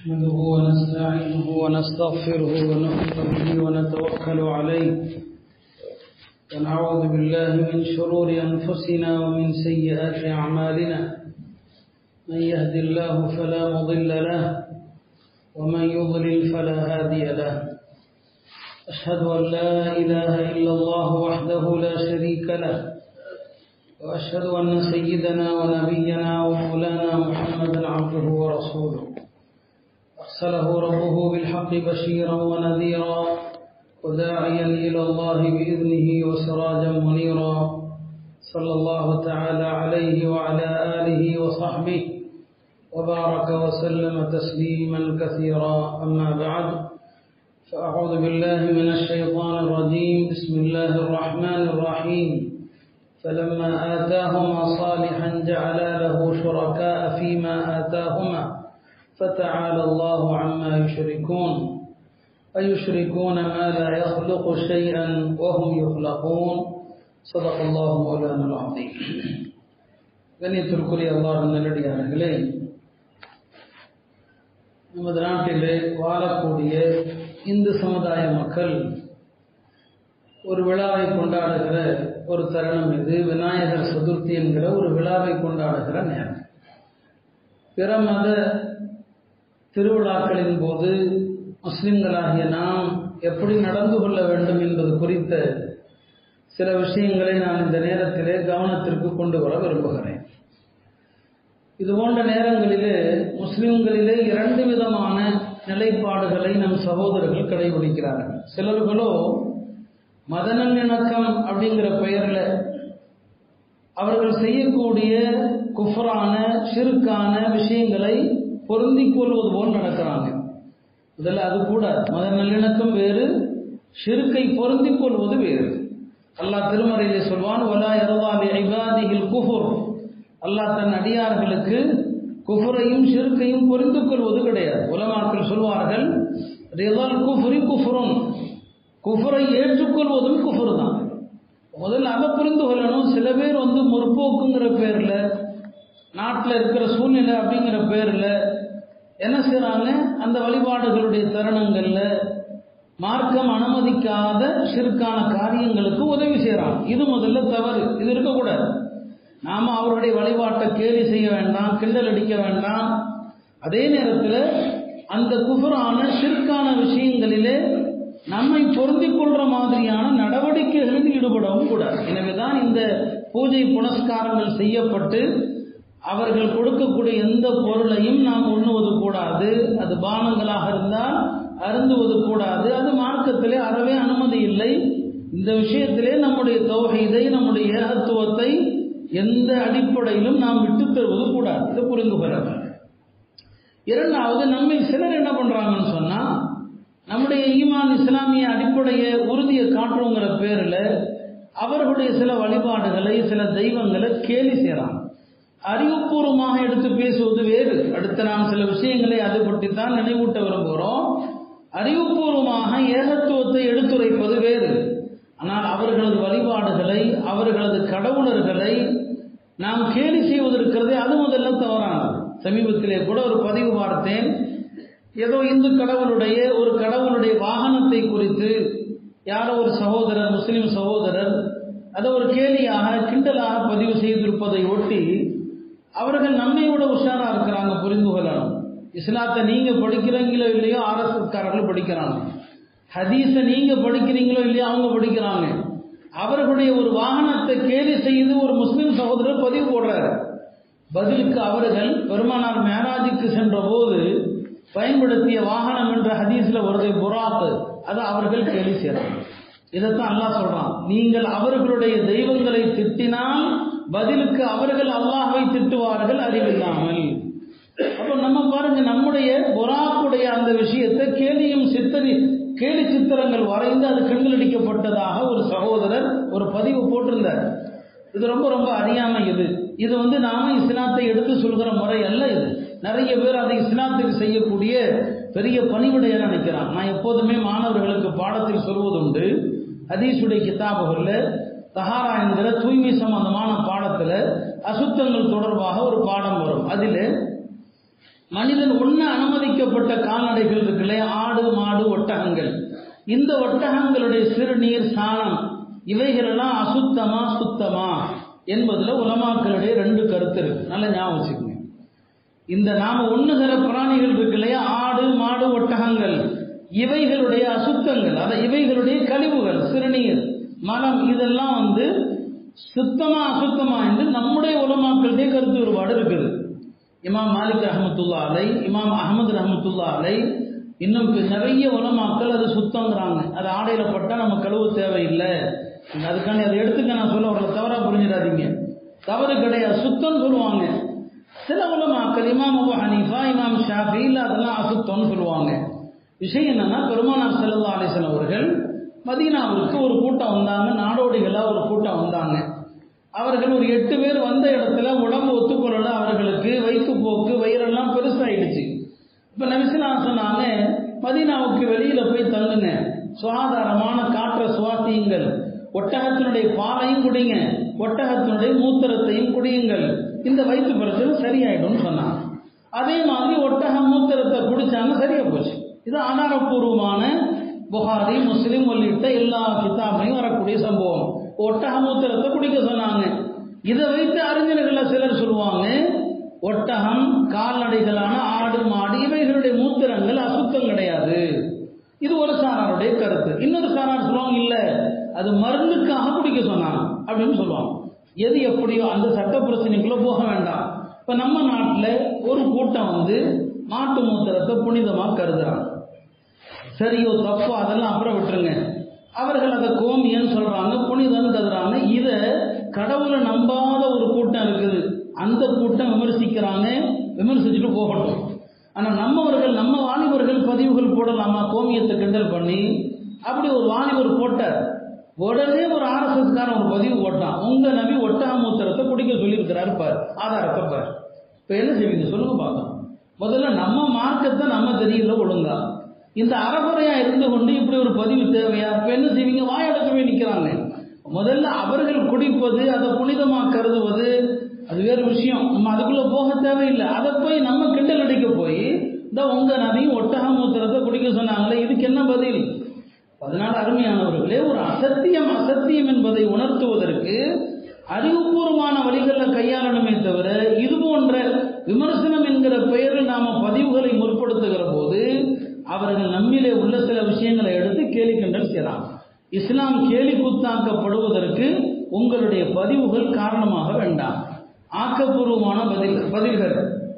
نحمده ونستعينه ونستغفره ونؤمن به ونتوكل عليه ونعوذ بالله من شرور أنفسنا ومن سيئات أعمالنا من يهد الله فلا مضل له ومن يضلل فلا هادي له أشهد أن لا إله إلا الله وحده لا شريك له وأشهد أن سيدنا ونبينا ومولانا محمدا عبده ورسوله أرسله ربه بالحق بشيرا ونذيرا وداعيا إلى الله بإذنه وسراجا منيرا صلى الله تعالى عليه وعلى آله وصحبه وبارك وسلم تسليما كثيرا أما بعد فأعوذ بالله من الشيطان الرجيم بسم الله الرحمن الرحيم فلما آتاهما صالحا جعلا له شركاء فيما آتاهما فتعالى الله عما يشركون أيشركون ما لا يخلق شيئا وهم يخلقون صدق الله مولانا العظيم கண்ணியத்திற்குரிய அல்லாஹ் நல்லடியார்களே நமது நாட்டிலே வாழக்கூடிய இந்து சமுதாய மக்கள் ஒரு விழாவை கொண்டாடுகிற ஒரு தருணம் இது விநாயகர் சதுர்த்தி என்கிற ஒரு விழாவை கொண்டாடுகிற நேரம் பிற மத திருவிழாக்களின் போது முஸ்லிம்களாகிய நாம் எப்படி நடந்து கொள்ள வேண்டும் என்பது குறித்த சில விஷயங்களை நான் இந்த நேரத்திலே கவனத்திற்கு கொண்டு வர விரும்புகிறேன் இது போன்ற நேரங்களிலே முஸ்லிம்களிலே இரண்டு விதமான நிலைப்பாடுகளை நம் சகோதரர்கள் கடைபிடிக்கிறார்கள் சிலர்களோ மத நல்லிணக்கம் அப்படிங்கிற பெயரில் அவர்கள் செய்யக்கூடிய குஃபரான சிறுக்கான விஷயங்களை பொருந்திக் கொள்வது போல் நடக்கிறாங்க முதல்ல அது கூட மத நல்லிணக்கம் வேறு ஷிருக்கை பொருந்திக் கொள்வது வேறு அல்லாஹ் திருமறையிலே சொல்வான் ஒலா இரவாலி ஐபாதிகள் குஃபுர் அல்லாஹ் தன் அடியார்களுக்கு குஃபரையும் ஷிருக்கையும் பொருந்திக் கொள்வது கிடையாது உலமாக்கள் சொல்வார்கள் ரிதல் குஃபுரி குஃபுரும் குஃபரை ஏற்றுக்கொள்வதும் குஃபர் தான் முதல்ல அதை புரிந்து கொள்ளணும் சில பேர் வந்து முற்போக்குங்கிற பேரில் நாட்டில் இருக்கிற சூழ்நிலை அப்படிங்கிற பேரில் என்ன செய்கிறாங்க அந்த வழிபாடுகளுடைய தருணங்களில் மார்க்கம் அனுமதிக்காத சிறுக்கான காரியங்களுக்கு உதவி செய்கிறாங்க இது முதல்ல தவறு இது இருக்கக்கூடாது நாம் அவருடைய வழிபாட்டை கேலி செய்ய வேண்டாம் கிண்டல் அடிக்க வேண்டாம் அதே நேரத்தில் அந்த குஃபரான சிற்கான விஷயங்களிலே நம்மை பொருந்திக் கொள்ற மாதிரியான நடவடிக்கைகளில் ஈடுபடவும் கூடாது எனவேதான் இந்த பூஜை புனஸ்காரங்கள் செய்யப்பட்டு அவர்கள் கொடுக்கக்கூடிய எந்த பொருளையும் நாம் உண்ணுவது கூடாது அது பானங்களாக இருந்தால் அருந்துவது கூடாது அது மார்க்கத்திலே அறவே அனுமதி இல்லை இந்த விஷயத்திலே நம்முடைய தொகைதை நம்முடைய ஏகத்துவத்தை எந்த அடிப்படையிலும் நாம் விட்டு தருவது கூடாது இதை புரிந்து கொள்ள இரண்டாவது நம்ம சிலர் என்ன பண்றாங்கன்னு சொன்னா நம்முடைய ஈமான் இஸ்லாமிய அடிப்படையை உறுதியை காட்டுறோங்கிற பேரில் அவர்களுடைய சில வழிபாடுகளை சில தெய்வங்களை கேலி செய்கிறாங்க அறிவுபூர்வமாக எடுத்து பேசுவது வேறு அடுத்த நாம் சில விஷயங்களை அது பற்றி தான் நினைவூட்ட விரும்புகிறோம் அறிவுபூர்வமாக ஏகத்துவத்தை எடுத்துரைப்பது வேறு ஆனால் அவர்களது வழிபாடுகளை அவர்களது கடவுளர்களை நாம் கேலி செய்வதற்கிறதே அது முதல்ல தவறானது சமீபத்திலே கூட ஒரு பதிவு பார்த்தேன் ஏதோ இந்து கடவுளுடைய ஒரு கடவுளுடைய வாகனத்தை குறித்து யாரோ ஒரு சகோதரர் முஸ்லிம் சகோதரர் அதை ஒரு கேலியாக கிண்டலாக பதிவு செய்திருப்பதை ஒட்டி அவர்கள் நம்மை விட உஷாரா இருக்கிறாங்க புரிந்து கொள்ளணும் இஸ்லாத்தை நீங்க படிக்கிறீங்களோ இல்லையோ ஆர்எஸ்எஸ்காரர்கள் படிக்கிறாங்க ஹதீஸை நீங்க படிக்கிறீங்களோ இல்லையோ அவங்க படிக்கிறாங்க அவர்களுடைய ஒரு வாகனத்தை கேலி செய்து ஒரு முஸ்லிம் சகோதரர் பதிவு போடுறாரு பதிலுக்கு அவர்கள் பெருமானார் மேராஜுக்கு சென்ற போது பயன்படுத்திய வாகனம் என்ற ஹதீஸ்ல வருது புறாத்து அதை அவர்கள் கேலி செய்யறாங்க இதைத்தான் அல்லாஹ் சொல்றான் நீங்கள் அவர்களுடைய தெய்வங்களை திட்டினால் பதிலுக்கு அவர்கள் அல்லாஹை திட்டுவார்கள் அறிவில்லாமல் அப்போ நம்ம பாருங்க நம்முடைய புறாக்குடைய அந்த விஷயத்தை கேலியும் சித்தரி கேலி சித்திரங்கள் வரைந்து அது கண்களடிக்கப்பட்டதாக ஒரு சகோதரர் ஒரு பதிவு போட்டிருந்தார் இது ரொம்ப ரொம்ப அறியாமை இது இது வந்து நாம இஸ்லாத்தை எடுத்து சொல்கிற முறை அல்ல இது நிறைய பேர் அதை இஸ்லாத்துக்கு செய்யக்கூடிய பெரிய பணிவிடைய நினைக்கிறான் நான் எப்போதுமே மாணவர்களுக்கு பாடத்தில் சொல்வதுண்டு ஹதீஸுடைய கிதாபுகளில் தஹாரா என்கிற தூய்மை சம்பந்தமான பாடத்தில் அசுத்தங்கள் தொடர்பாக ஒரு பாடம் வரும் அதில் மனிதன் ஒண்ண அனுமதிக்கப்பட்ட கால்நடைகள் இருக்குல்ல ஆடு மாடு ஒட்டகங்கள் இந்த ஒட்டகங்களுடைய சிறுநீர் சாணம் இவைகளெல்லாம் அசுத்தமா சுத்தமா என்பதுல உலமாக்களுடைய ரெண்டு கருத்து இருக்கு நல்ல ஞாபகம் வச்சுக்கோங்க இந்த நாம ஒண்ணுகிற பிராணிகள் இருக்கு இல்லையா ஆடு மாடு ஒட்டகங்கள் இவைகளுடைய அசுத்தங்கள் அத இவைகளுடைய கழிவுகள் சிறுநீர் மலம் இதெல்லாம் வந்து சுத்தமா அசுத்தமா என்று நம்முடைய உலமாக்களுடைய கருத்து வேறுபாடு இருக்குது இமாம் மாலிக் ரஹமத்துல்லா அலை இமாம் அகமது ரஹமத்துல்லா அலை இன்னும் நிறைய உலமாக்கள் அது சுத்தங்கிறாங்க அது ஆடையில பட்டா நம்ம கழுவு தேவையில்லை அதுக்காண்டி அதை எடுத்துக்க நான் சொல்ல அவர்களை தவறா புரிஞ்சிடாதீங்க தவறு கிடையாது சுத்தம் சொல்லுவாங்க சில உலமாக்கள் இமாம் அபு ஹனீஃபா இமாம் ஷாஃபி இல்ல அதெல்லாம் அசுத்தம்னு சொல்லுவாங்க விஷயம் என்னன்னா பெருமானார் செல்லல்லா அலிசன் அவர்கள் மதீனாவிற்கு ஒரு கூட்டம் வந்தாங்க நாடோடிகளா ஒரு கூட்டம் வந்தாங்க அவர்கள் ஒரு எட்டு பேர் வந்த இடத்துல உடம்பு ஒத்துக்கொள்ளல அவர்களுக்கு வயிற்றுப்போக்கு வயிறெல்லாம் பெருசாயிடுச்சு இப்ப நபிசுலா சொன்னாங்க மதீனாவுக்கு வெளியில போய் தங்குங்க சுகாதாரமான காற்றை சுவாசியுங்கள் ஒட்டகத்தினுடைய பாலையும் குடிங்க ஒட்டகத்தினுடைய மூத்திரத்தையும் குடியுங்கள் இந்த வயிற்று பிரச்சனை சரியாயிடும் சொன்னாங்க அதே மாதிரி ஒட்டக மூத்திரத்தை குடிச்சாங்க சரியா போச்சு இது ஆதாரபூர்வமான புகாரி முஸ்லிம் உள்ளிட்ட எல்லா கிதாபையும் வரக்கூடிய சம்பவம் ஒட்டக மூத்திரத்தை குடிக்க சொன்னாங்க இதை வைத்து அறிஞர்கள் சிலர் சொல்லுவாங்க ஒட்டகம் கால்நடைகளான ஆடு மாடு இவைகளுடைய மூத்திரங்கள் அசுத்தம் கிடையாது இது ஒரு சாராருடைய கருத்து இன்னொரு சாரார் சொல்லுவாங்க இல்ல அது மருந்துக்காக குடிக்க சொன்னாங்க அப்படின்னு சொல்லுவாங்க எது எப்படியோ அந்த சட்ட பிரச்சனைக்குள்ள போக வேண்டாம் இப்ப நம்ம நாட்டில் ஒரு கூட்டம் வந்து மாட்டு மூத்திரத்தை புனிதமா கருதுறாங்க சரியோ தப்போ அதெல்லாம் அப்புறம் விட்டுருங்க அவர்கள் அதை கோமியன்னு சொல்றாங்க புனிதன்னு கருதுறாங்க இதை கடவுளை நம்பாத ஒரு கூட்டம் இருக்குது அந்த கூட்டம் விமர்சிக்கிறாங்க விமர்சிச்சுட்டு போகட்டும் ஆனா நம்மவர்கள் நம்ம வாலிபர்கள் பதிவுகள் போடலாமா கோமியத்தை கிண்டல் பண்ணி அப்படி ஒரு வாலிபர் போட்டார் உடனே ஒரு ஆர்எஸ்எஸ் காரன் ஒரு பதிவு போட்டான் உங்க நபி ஒட்டக மூத்திரத்தை குடிக்க சொல்லியிருக்கிறாரு பார் ஆதாரத்தை பார் இப்ப என்ன செய்வீங்க சொல்லுங்க பார்க்கலாம் முதல்ல நம்ம மார்க்கத்தை நம்ம தெரியல ஒழுங்கா இந்த அறகுறையா இருந்து கொண்டு இப்படி ஒரு பதிவு தேவையா இப்ப என்ன செய்வீங்க வாயடக்கவே நிக்கிறாங்க முதல்ல அவர்கள் குடிப்பது அதை புனிதமா கருதுவது அது வேறு விஷயம் நம்ம அதுக்குள்ள போக தேவையில்லை அதை போய் நம்ம கிண்டல் அடிக்க போய் இந்த உங்க நதியும் ஒட்டக மூத்திரத்தை குடிக்க சொன்னாங்களே இதுக்கு என்ன பதில் அதனால அருமையானவர்களே ஒரு அசத்தியம் அசத்தியம் என்பதை உணர்த்துவதற்கு அறிவுபூர்வமான வழிகளில் கையாளணுமே தவிர இது போன்ற விமர்சனம் என்கிற பெயரில் நாம பதிவுகளை முற்படுத்துகிற போது அவர்கள் நம்மிலே உள்ள சில விஷயங்களை எடுத்து கேலி கிண்டல் செய்யலாம் இஸ்லாம் கேலி குத்தாக்கப்படுவதற்கு உங்களுடைய பதிவுகள் காரணமாக வேண்டாம் ஆக்கப்பூர்வமான பதில் பதில்கள்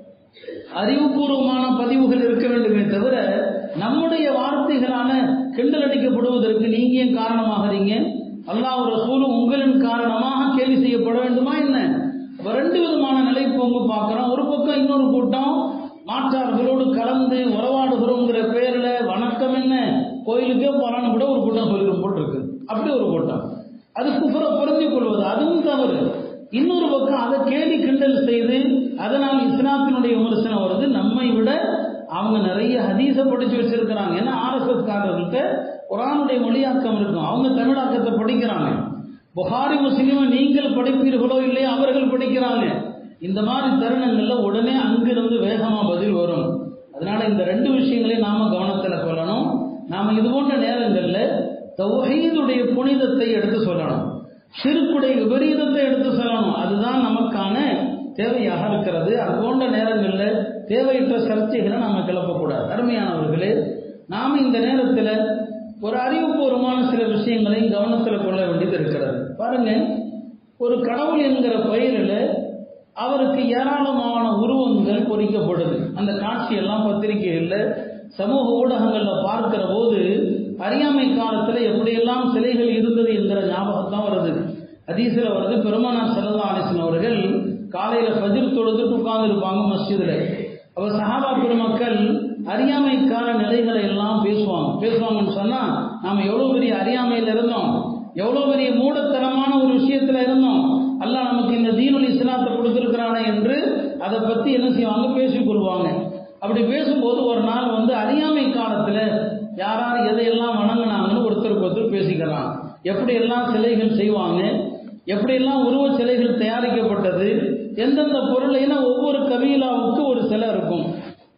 அறிவுபூர்வமான பதிவுகள் இருக்க வேண்டுமே தவிர நம்முடைய வார்த்தைகளான கிண்டல் அடிக்கப்படுவதற்கு நீங்க ஏன் காரணமாகறீங்க அல்லாஹ் ரசூலும் உங்களின் காரணமாக கேள்வி செய்யப்பட வேண்டுமா என்ன அப்ப ரெண்டு விதமான நிலைப்போங்கு பார்க்கிறோம் ஒரு பக்கம் இன்னொரு கூட்டம் மாற்றார்களோடு கலந்து உறவாடுகிறோங்கிற பேர்ல வணக்கம் என்ன கோயிலுக்கே போறான்னு கூட ஒரு கூட்டம் சொல்லி போட்டிருக்கு அப்படி ஒரு கூட்டம் அது குப்புற புரிஞ்சு கொள்வது அதுவும் தவறு இன்னொரு பக்கம் அதை கேலி கிண்டல் செய்து அதனால் இஸ்லாத்தினுடைய விமர்சனம் வருது நம்மை விட அவங்க நிறைய ஹதீஸ படிச்சு வச்சிருக்கிறாங்க ஏன்னா ஆர்எஸ்எஸ் காரர்கள்ட்ட குரானுடைய மொழியாக்கம் இருக்கும் அவங்க தமிழாக்கத்தை படிக்கிறாங்க புகாரி முஸ்லீமை நீங்கள் படிப்பீர்களோ இல்லையோ அவர்கள் படிக்கிறாங்க இந்த மாதிரி தருணங்கள்ல உடனே அங்கிருந்து வேகமா பதில் வரும் அதனால இந்த ரெண்டு விஷயங்களையும் நாம கவனத்துல கொள்ளணும் நாம இது போன்ற நேரங்கள்ல தௌஹீதுடைய புனிதத்தை எடுத்து சொல்லணும் சிறுக்குடைய விபரீதத்தை எடுத்து சொல்லணும் அதுதான் நமக்கான தேவையாக இருக்கிறது அது போன்ற நேரங்களில் தேவையற்ற சர்ச்சைகளை நாம கிளப்பக்கூடாது அருமையானவர்களே நாம் இந்த நேரத்தில் ஒரு அறிவுபூர்வமான சில விஷயங்களையும் கவனத்தில் கொள்ள வேண்டியது இருக்கிறது பாருங்க ஒரு கடவுள் என்கிற பெயரில் அவருக்கு ஏராளமான உருவங்கள் பொறிக்கப்படுது அந்த காட்சியெல்லாம் பத்திரிகைகளில் சமூக ஊடகங்களில் பார்க்கிற போது அறியாமை காலத்தில் எப்படியெல்லாம் சிலைகள் இருந்தது என்கிற ஞாபகம் தான் வருது அதீசில் வருது பெருமானார் செல்லல்லா அலிசன் அவர்கள் காலையில ஃபஜ்ர் தொழுதுட்டு உட்கார்ந்து இருப்பாங்க மஸ்ஜிதில் அப்ப சஹாபா பெருமக்கள் அறியாமை கால நிலைகளை எல்லாம் பேசுவாங்க பேசுவாங்கன்னு சொன்னா நாம எவ்வளவு பெரிய அறியாமையில இருந்தோம் எவ்வளவு பெரிய மூடத்தனமான ஒரு விஷயத்துல இருந்தோம் அல்லாஹ் நமக்கு இந்த தீனுல் இஸ்லாத்தை கொடுத்திருக்கிறானே என்று அதை பத்தி என்ன செய்வாங்க பேசிக் கொள்வாங்க அப்படி பேசும்போது ஒரு நாள் வந்து அறியாமை காலத்துல யாரார் எதையெல்லாம் வணங்கினாங்கன்னு ஒருத்தருக்கு ஒருத்தர் பேசிக்கிறாங்க எப்படி எல்லாம் சிலைகள் செய்வாங்க எப்படியெல்லாம் உருவ சிலைகள் தயாரிக்கப்பட்டது எந்தெந்த பொருள் ஏன்னா ஒவ்வொரு கபீலாவுக்கு ஒரு சிலை இருக்கும்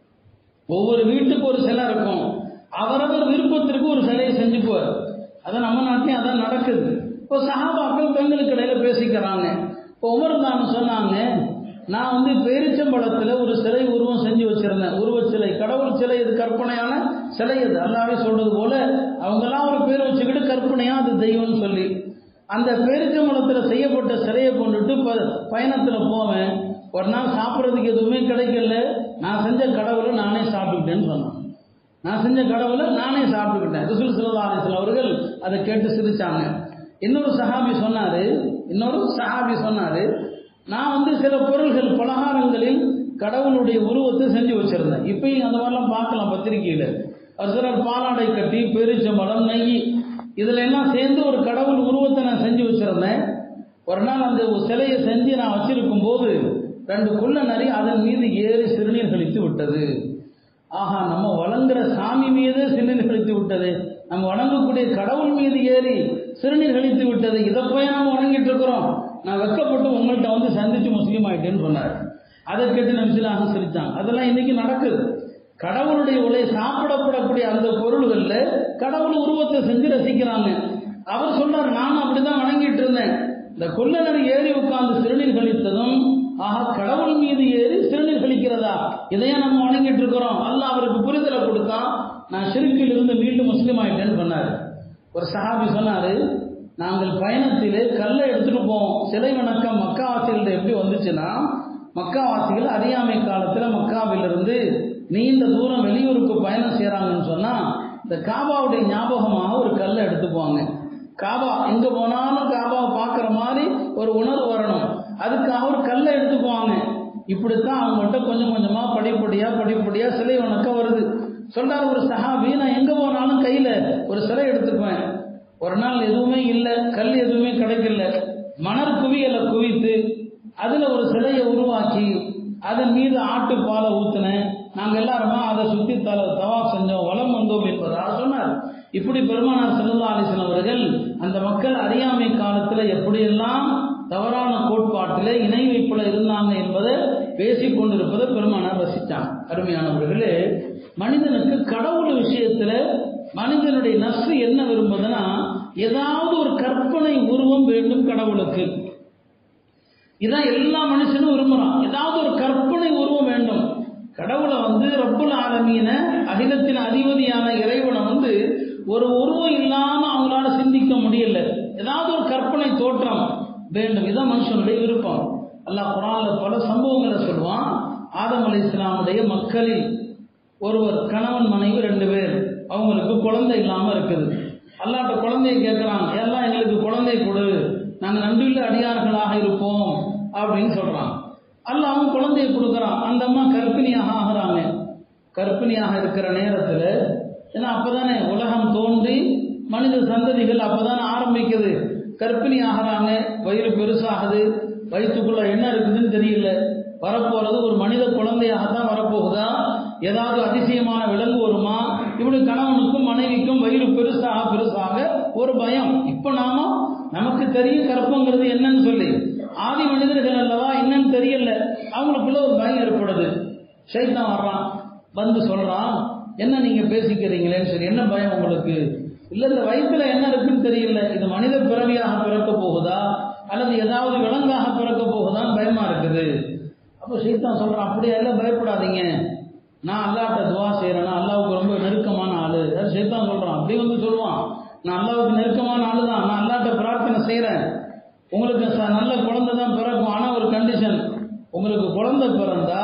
ஒவ்வொரு வீட்டுக்கு ஒரு சிலை இருக்கும் அவரவர் விருப்பத்திற்கு ஒரு சிலையை செஞ்சுக்குவார் அதை நம்ம நாட்டிலையும் அதான் நடக்குது இப்போ சஹாபாக்கள் பெண்களுக்கு இடையில பேசிக்கிறாங்க இப்போ உமர் தான் சொன்னாங்க நான் வந்து பேரிச்சம்பழத்தில் ஒரு சிலை உருவம் செஞ்சு வச்சிருந்தேன் உருவச் சிலை கடவுள் சிலை இது கற்பனையான சிலை அது அல்லாவே சொல்றது போல அவங்கெல்லாம் ஒரு பேர் வச்சுக்கிட்டு கற்பனையா அது தெய்வம்னு சொல்லி அந்த பேரிச்சம்பழத்தில் செய்யப்பட்ட சிலையை கொண்டுட்டு ப பயணத்தில் போவேன் ஒரு நாள் சாப்பிட்றதுக்கு எதுவுமே கிடைக்கல நான் செஞ்ச கடவுளை நானே சாப்பிட்டுக்கிட்டேன்னு சொன்னான் நான் செஞ்ச கடவுளை நானே சாப்பிட்டுக்கிட்டேன் ரசூல் சல்லா அலிஸ்லாம் அவர்கள் அதை கேட்டு சிரிச்சாங்க இன்னொரு சஹாபி சொன்னாரு இன்னொரு சஹாபி சொன்னாரு நான் வந்து சில பொருள்கள் பலகாரங்களில் கடவுளுடைய உருவத்தை செஞ்சு வச்சிருந்தேன் இப்பயும் அந்த மாதிரிலாம் பார்க்கலாம் பத்திரிகையில் அவர் சிலர் பாலாடை கட்டி பெருச்சம்பழம் நெய் இதுல எல்லாம் சேர்ந்து ஒரு கடவுள் உருவத்தை நான் செஞ்சு வச்சிருந்தேன் ஒரு நாள் அந்த சிலையை செஞ்சு நான் வச்சிருக்கும் போது ரெண்டு குள்ள நரி அதன் மீது ஏறி சிறுநீர் கழித்து விட்டது ஆஹா நம்ம வணங்குற சாமி மீது சிறுநீர் கழித்து விட்டது நம்ம வணங்கக்கூடிய கடவுள் மீது ஏறி சிறுநீர் கழித்து விட்டது இதை போய் நம்ம வணங்கிட்டு இருக்கிறோம் நான் வெக்கப்பட்டு உங்கள்கிட்ட வந்து சந்திச்சு முஸ்லீம் ஆயிட்டேன்னு சொன்னார் அதை கேட்டு நம்சிலாக சிரிச்சாங்க அதெல்லாம் இன்னைக்கு நடக்குது கடவுளுடைய உலை சாப்பிடப்படக்கூடிய அந்த பொருள்களில் கடவுள் உருவத்தை செஞ்சு ரசிக்கிறாங்க அவர் சொன்னார் நானும் அப்படிதான் வணங்கிட்டு இருந்தேன் இந்த கொல்லநர் ஏறி உட்கார்ந்து சிறுநீர் கழித்ததும் ஆஹா கடவுள் மீது ஏறி சிறுநீர் கழிக்கிறதா இதையே நம்ம வணங்கிட்டு இருக்கிறோம் அல்ல அவருக்கு புரிதலை கொடுத்தா நான் சிறுக்கில் இருந்து மீண்டும் முஸ்லீம் ஆயிட்டேன்னு சொன்னார் ஒரு சஹாபி சொன்னாரு நாங்கள் பயணத்திலே கல்லை எடுத்துட்டு போவோம் சிலை வணக்கம் மக்காவாசிகள் எப்படி வந்துச்சுன்னா மக்காவாசிகள் அறியாமை காலத்தில் மக்காவிலிருந்து நீண்ட தூரம் வெளியூருக்கு பயணம் செய்கிறாங்கன்னு சொன்னால் இந்த காபாவுடைய ஞாபகமாக ஒரு கல்லை எடுத்துக்குவாங்க காபா எங்கே போனாலும் காபாவை பார்க்குற மாதிரி ஒரு உணர்வு வரணும் அதுக்காக ஒரு கல்லை எடுத்துக்குவாங்க இப்படித்தான் அவங்கள்ட்ட கொஞ்சம் கொஞ்சமாக படிப்படியாக படிப்படியாக சிலை வணக்கம் வருது சொல்றாரு ஒரு சஹாபி நான் எங்கே போனாலும் கையில் ஒரு சிலை எடுத்துக்குவேன் ஒரு நாள் எதுவுமே இல்லை கல் எதுவுமே கிடைக்கல மணல் குவியலை குவித்து அதில் ஒரு சிலையை உருவாக்கி அதன் மீது ஆட்டுப்பாலை ஊற்றினேன் நாங்கள் எல்லாருமே அதை சுற்றி தல தவா செஞ்சோம் வளம் வந்தோம் என்பதாக சொன்னார் இப்படி பெருமானார் செல்லா அலிசன் அவர்கள் அந்த மக்கள் அறியாமை காலத்தில் எப்படியெல்லாம் தவறான கோட்பாட்டில் இணை வைப்பில் இருந்தாங்க என்பதை பேசிக் கொண்டிருப்பதை பெருமானார் ரசித்தாங்க அருமையானவர்களே மனிதனுக்கு கடவுள் விஷயத்தில் மனிதனுடைய நஷ்டு என்ன விரும்புதுன்னா ஏதாவது ஒரு கற்பனை உருவம் வேண்டும் கடவுளுக்கு இதான் எல்லா மனுஷனும் விரும்புறான் ஏதாவது ஒரு கற்பனை உருவம் வேண்டும் கடவுளை வந்து ரப்புல் ஆலமீன அகிலத்தின் அதிபதியான இறைவனை வந்து ஒரு உருவம் இல்லாம அவங்களால சிந்திக்க முடியல ஏதாவது ஒரு கற்பனை தோற்றம் வேண்டும் இதான் மனுஷனுடைய விருப்பம் அல்லாஹ் குரான்ல பல சம்பவங்களை சொல்லுவான் ஆதம் அலி இஸ்லாமுடைய மக்களில் ஒருவர் கணவன் மனைவி ரெண்டு பேர் அவங்களுக்கு குழந்தை இல்லாம இருக்குது அல்லாட்ட குழந்தைய கேட்குறாங்க எல்லாம் எங்களுக்கு குழந்தை கொடு நாங்கள் நன்றியுள்ள அடியார்களாக இருப்போம் அப்படின்னு சொல்றாங்க அல்ல அவன் குழந்தைய கொடுக்குறான் அந்த அம்மா கர்ப்பிணியாக ஆகிறாங்க கர்ப்பிணியாக இருக்கிற நேரத்தில் ஏன்னா அப்போதானே உலகம் தோன்றி மனித சந்ததிகள் அப்போதானே ஆரம்பிக்குது கர்ப்பிணி ஆகிறாங்க வயிறு பெருசாகுது வயிற்றுக்குள்ள என்ன இருக்குதுன்னு தெரியல வரப்போறது ஒரு மனித குழந்தையாக தான் வரப்போகுதா ஏதாவது அதிசயமான விலங்கு வருமா இப்படி கணவனுக்கும் மனைவிக்கும் வயிறு பெருசாக பெருசாக ஒரு பயம் இப்போ நாம நமக்கு தெரியும் கற்பங்கிறது என்னன்னு சொல்லி ஆதி மனிதர்கள் அல்லவா என்னன்னு தெரியல அவங்களுக்குள்ள ஒரு பயம் ஏற்படுது சைத்தான் வர்றான் வந்து சொல்றான் என்ன நீங்க பேசிக்கிறீங்களேன்னு சொல்லி என்ன பயம் உங்களுக்கு இல்ல இந்த வயிற்றுல என்ன இருக்குன்னு தெரியல இது மனித பிறவியாக பிறக்க போகுதா அல்லது ஏதாவது விலங்காக பிறக்க போகுதான்னு பயமா இருக்குது அப்போ சைத்தான் சொல்றான் அப்படியே எல்லாம் பயப்படாதீங்க நான் அல்லாட்ட துவா செய்கிறேன்னா அல்லாவுக்கு ரொம்ப நெருக்கமான ஆளு அது சைத்தான் சொல்றான் அப்படி வந்து சொல்லுவான் நான் அல்லாவுக்கு நெருக்கமான ஆளு தான் நான் அல்லாட்ட பிரார்த்தனை செய்கிறேன் உங்களுக்கு ச- நல்ல குழந்தை தான் பிறக்கும் ஆனால் ஒரு கண்டிஷன் உங்களுக்கு குழந்தை பிறந்தா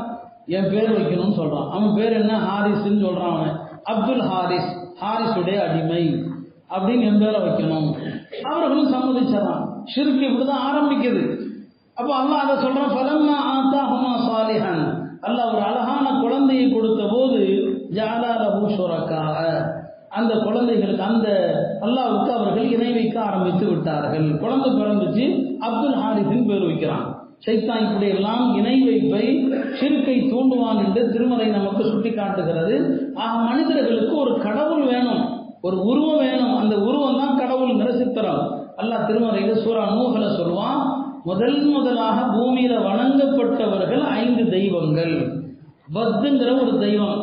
என் பேர் வைக்கணும்னு சொல்றான் அவன் பேர் என்ன ஹாரிஸ்ன்னு சொல்றான் அவன் அப்துல் ஹாரிஸ் ஹாரிஸுடைய அடிமை அப்படின்னு என் பேரை வைக்கணும் அவர்களும் சம்மதிச்சிடறான் ஷிர்க் இப்படிதான் ஆரம்பிக்குது அப்போ அல்லாஹ் அதை சொல்றான் ஃபலம்மா ஆத்தாஹுமா சாலிஹன் அல்லாஹ் ஒரு அழகான குழந்தையை கொடுத்த போது ஜாலாலஹு ஷுரக்காஅ அந்த குழந்தைகளுக்கு அந்த அல்லாஹ்வுக்கு அவர்கள் இணை வைக்க ஆரம்பித்து விட்டார்கள் குழந்தை பிறந்துச்சு அப்துல் ஹாரிஸின் பேர் வைக்கிறான் சைத்தான் இப்படி எல்லாம் இணை வைப்பை சிறுக்கை தூண்டுவான் என்று திருமறை நமக்கு சுட்டி காட்டுகிறது ஆக மனிதர்களுக்கு ஒரு கடவுள் வேணும் ஒரு உருவம் வேணும் அந்த உருவம் தான் கடவுள்ங்கிற சித்திரம் அல்லாஹ் திருமறையில சூரா நூகல சொல்லுவான் முதல் முதலாக பூமியில வணங்கப்பட்டவர்கள் ஐந்து தெய்வங்கள் வத்துங்கிற ஒரு தெய்வம்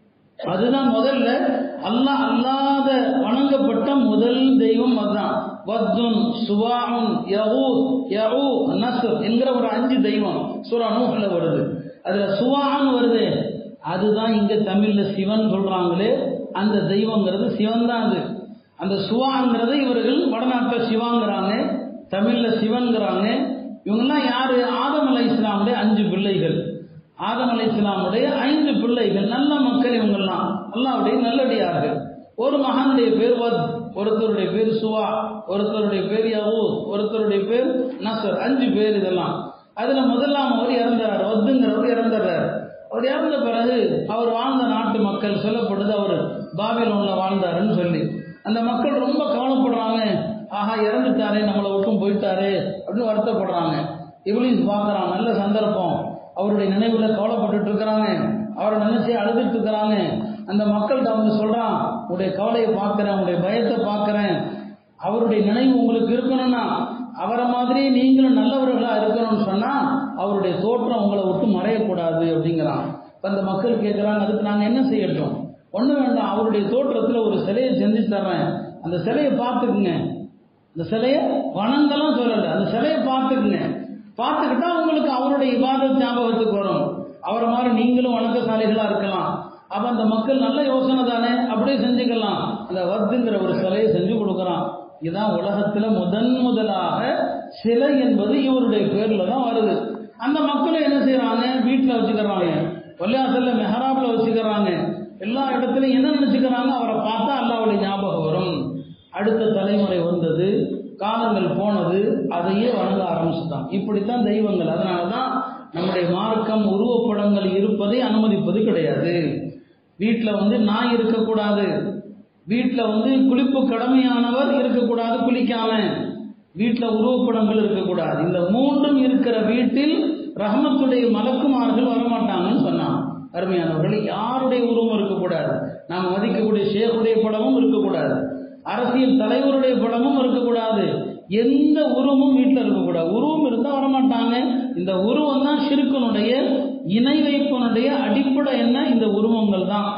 அதுதான் முதல்ல அல்லாஹ் அல்லாத வணங்கப்பட்ட முதல் தெய்வம் அதுதான் வத்துன் சுவாஉன் யஹூத் யஹூ நஸ்ர் என்கிற ஒரு அஞ்சு தெய்வம் சூரா நூஹ்ல வருது அதுல சுவான் வருது அதுதான் இங்க தமிழ்ல சிவன் சொல்றாங்களே அந்த தெய்வங்கிறது சிவன் தான் அது அந்த சுவாங்கிறது இவர்கள் வடநாட்டில் சிவாங்கிறாங்க தமிழ்ல சிவன்கிறாங்க இவங்கெல்லாம் யாரு ஆதம் அலை இஸ்லாமுடைய அஞ்சு பிள்ளைகள் ஆதம் அலை இஸ்லாமுடைய ஐந்து பிள்ளைகள் நல்ல மக்கள் இவங்கெல்லாம் அல்லாவுடைய நல்லடியார்கள் ஒரு மகனுடைய பேர் வத் ஒருத்தருடைய பேர் சுவா ஒருத்தருடைய பேர் யவூ ஒருத்தருடைய பேர் நசர் அஞ்சு பேர் இதெல்லாம் அதுல முதலாம் அவர் இறந்தார் வத்துங்கிறவர் இறந்துடுறார் அவர் இறந்த பிறகு அவர் வாழ்ந்த நாட்டு மக்கள் சொல்லப்படுது அவர் பாபிலோன்ல வாழ்ந்தாருன்னு சொல்லி அந்த மக்கள் ரொம்ப கவலைப்படுறாங்க ஆஹா இறந்துட்டாரே நம்மளை விட்டும் போயிட்டாரே அப்படின்னு வருத்தப்படுறாங்க இவளையும் பார்க்குறான் நல்ல சந்தர்ப்பம் அவருடைய நினைவில் கவலைப்பட்டுட்டு இருக்கிறாங்க அவரை நினைச்சு அழுதுட்டு இருக்கிறாங்க அந்த மக்கள்கிட்ட வந்து சொல்றான் உடைய கவலையை பார்க்குறேன் உடைய பயத்தை பார்க்குறேன் அவருடைய நினைவு உங்களுக்கு இருக்கணும்னா அவரை மாதிரி நீங்களும் நல்லவர்களா இருக்கணும்னு சொன்னா அவருடைய தோற்றம் உங்களை விட்டு மறையக்கூடாது அப்படிங்கிறான் இப்ப அந்த மக்கள் கேட்குறாங்க அதுக்கு நாங்கள் என்ன செய்யட்டும் ஒண்ணு வேண்டாம் அவருடைய தோற்றத்துல ஒரு சிலையை செஞ்சு தர்றேன் அந்த சிலையை பார்த்துக்குங்க அந்த சிலையை வணங்கலாம் சொல்லல அந்த சிலையை பார்த்துக்குங்க பார்த்துக்கிட்டா உங்களுக்கு அவருடைய இபாதத் ஞாபகத்துக்கு வரும் அவரை மாதிரி நீங்களும் வணக்கசாலிகளா இருக்கலாம் அப்ப அந்த மக்கள் நல்ல யோசனை தானே அப்படியே செஞ்சுக்கலாம் அந்த வத்துங்கிற ஒரு சிலையை செஞ்சு கொடுக்குறான் இதுதான் உலகத்துல முதன் முதலாக சிலை என்பது இவருடைய பேர்ல தான் வருது அந்த மக்களும் என்ன செய்யறாங்க வீட்டுல வச்சுக்கிறாங்க பள்ளியாசல்ல மெஹராப்ல வச்சுக்கிறாங்க எல்லா இடத்துலையும் என்ன நினைச்சுக்கிறாங்க அவரை பார்த்தா அல்லாவுடைய ஞாபகம் வரும் அடுத்த தலைமுறை வந்தது காலங்கள் போனது அதையே வணங்க ஆரம்பிச்சுட்டான் இப்படித்தான் தெய்வங்கள் அதனால தான் நம்முடைய மார்க்கம் உருவப்படங்கள் இருப்பதை அனுமதிப்பது கிடையாது வீட்டில் வந்து நாய் இருக்கக்கூடாது வீட்டில் வந்து குளிப்பு கடமையானவர் இருக்கக்கூடாது குளிக்காம வீட்டில் உருவப்படங்கள் இருக்கக்கூடாது இந்த மூன்றும் இருக்கிற வீட்டில் ரஹமத்துடைய மலக்குமார்கள் வரமாட்டாங்கன்னு சொன்னான் அருமையானவர்கள் யாருடைய உருவம் இருக்கக்கூடாது நாம் மதிக்கக்கூடிய ஷேகுடைய படமும் இருக்கக்கூடாது அரசியல் தலைவருடைய படமும் இருக்கக்கூடாது எந்த உருவமும் வீட்டில் இருக்கக்கூடாது உருவம் இருந்தால் வரமாட்டாங்க இந்த உருவம் தான் சிறுக்கனுடைய இணை வைப்பனுடைய அடிப்படை என்ன இந்த உருவங்கள் தான்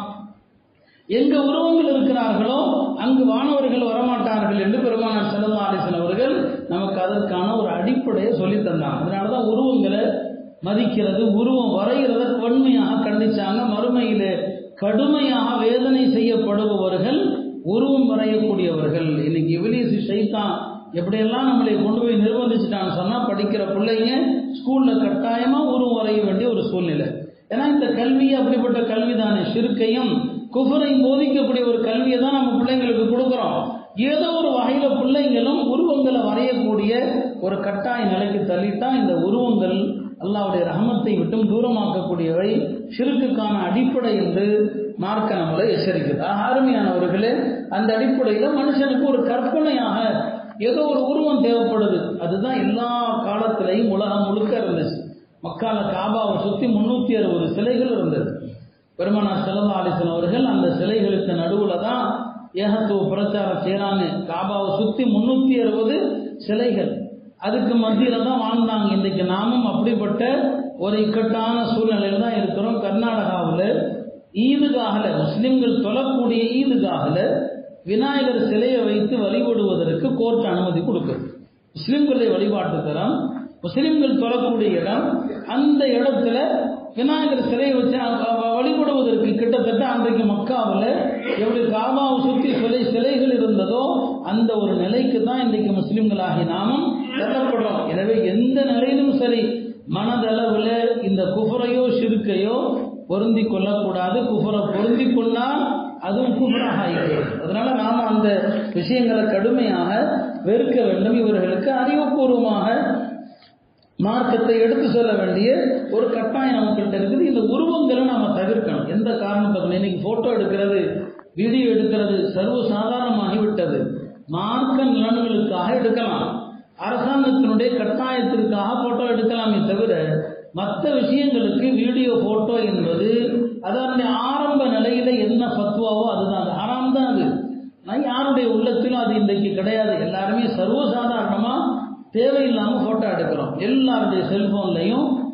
எங்க உருவங்கள் இருக்கிறார்களோ அங்கு வானவர்கள் வரமாட்டார்கள் என்று பெருமானார் செல்லல்லா அலிசன் அவர்கள் நமக்கு அதற்கான ஒரு அடிப்படையை சொல்லித் தந்தாங்க அதனால தான் உருவங்களை மதிக்கிறது உருவம் வரைகிறத வன்மையாக கண்டிச்சாங்க மறுமையிலே கடுமையாக வேதனை செய்யப்படுபவர்கள் உருவம் வரையக்கூடியவர்கள் இன்னைக்கு இபிலிஸ் ஷைத்தான் எப்படியெல்லாம் நம்மளை கொண்டு போய் நிர்பந்திச்சுட்டான்னு சொன்னா படிக்கிற பிள்ளைங்க ஸ்கூல்ல கட்டாயமா உருவம் வரைய வேண்டிய ஒரு சூழ்நிலை ஏன்னா இந்த கல்வி அப்படிப்பட்ட கல்வி தானே சிறுக்கையும் குஃபரை போதிக்கக்கூடிய ஒரு கல்வியை தான் நம்ம பிள்ளைங்களுக்கு கொடுக்குறோம் ஏதோ ஒரு வகையில பிள்ளைங்களும் உருவங்களை வரையக்கூடிய ஒரு கட்டாய நிலைக்கு தள்ளித்தான் இந்த உருவங்கள் அல்லாவுடைய ரஹமத்தை விட்டும் தூரமாக்கக்கூடியவை சிறுக்குக்கான அடிப்படை என்று மார்க்க நம்மளை எச்சரிக்குது அருமையானவர்களே அந்த அடிப்படையில் மனுஷனுக்கு ஒரு கற்பனையாக ஏதோ ஒரு உருவம் தேவைப்படுது அதுதான் எல்லா காலத்திலையும் உலகம் முழுக்க இருந்துச்சு மக்கால காபாவை சுற்றி முன்னூற்றி அறுபது சிலைகள் இருந்தது பெருமனார் செலவா அலிசன் அவர்கள் அந்த சிலைகளுக்கு நடுவில் தான் ஏகத்துவ பிரச்சாரம் செய்கிறாங்க காபாவை சுற்றி முன்னூற்றி அறுபது சிலைகள் அதுக்கு மத்தியில் தான் வாழ்ந்தாங்க இன்றைக்கு நாமும் அப்படிப்பட்ட ஒரு இக்கட்டான சூழ்நிலையில் தான் இருக்கிறோம் கர்நாடகாவில் ஈதுகாகல முஸ்லிம்கள் தொழக்கூடிய ஈதுகாகல விநாயகர் சிலையை வைத்து வழிபடுவதற்கு கோர்ட் அனுமதி கொடுக்குது முஸ்லிம்களுடைய வழிபாட்டு தரம் முஸ்லிம்கள் தொழக்கூடிய இடம் அந்த இடத்துல விநாயகர் சிலையை வச்சு வழிபடுவதற்கு கிட்டத்தட்ட அன்றைக்கு மக்காவில் எப்படி காபாவை சுற்றி சிலை சிலைகள் இருந்ததோ அந்த ஒரு நிலைக்கு தான் இன்றைக்கு முஸ்லிம்களாகி நாமும் தள்ளப்படுறோம் எனவே எந்த நிலையிலும் சரி மனதளவில் இந்த குஃபரையோ சிறுக்கையோ பொருந்தி கொள்ளக்கூடாது குஃபரை பொருந்தி கொண்டால் அதுவும் குஃபராக ஆகிறது அதனால நாம் அந்த விஷயங்களை கடுமையாக வெறுக்க வேண்டும் இவர்களுக்கு அறிவுபூர்வமாக மார்க்கத்தை எடுத்து சொல்ல வேண்டிய ஒரு கட்டாயம் நமக்கிட்ட இருக்குது இந்த உருவங்களை நாம தவிர்க்கணும் எந்த காரணத்தை இன்னைக்கு போட்டோ எடுக்கிறது வீடியோ எடுக்கிறது சர்வ சாதாரணமாகிவிட்டது மார்க்க நலன்களுக்காக எடுக்கலாம் அரசாங்கத்தினுடைய கட்டாயத்திற்காக போட்டோ எடுக்கலாமே தவிர மற்ற விஷயங்களுக்கு வீடியோ போட்டோ என்பது அதனுடைய ஆரம்ப நிலையில என்ன பத்துவாவோ அதுதான் அது ஆறாம் தான் அது நான் யாருடைய உள்ளத்திலும் அது இன்றைக்கு கிடையாது எல்லாருமே சர்வசாதாரணமா தேவையில்லாமல் ஃபோட்டோ எடுக்கிறோம் எல்லாருடைய செல்ஃபோன்லையும் யாருடைய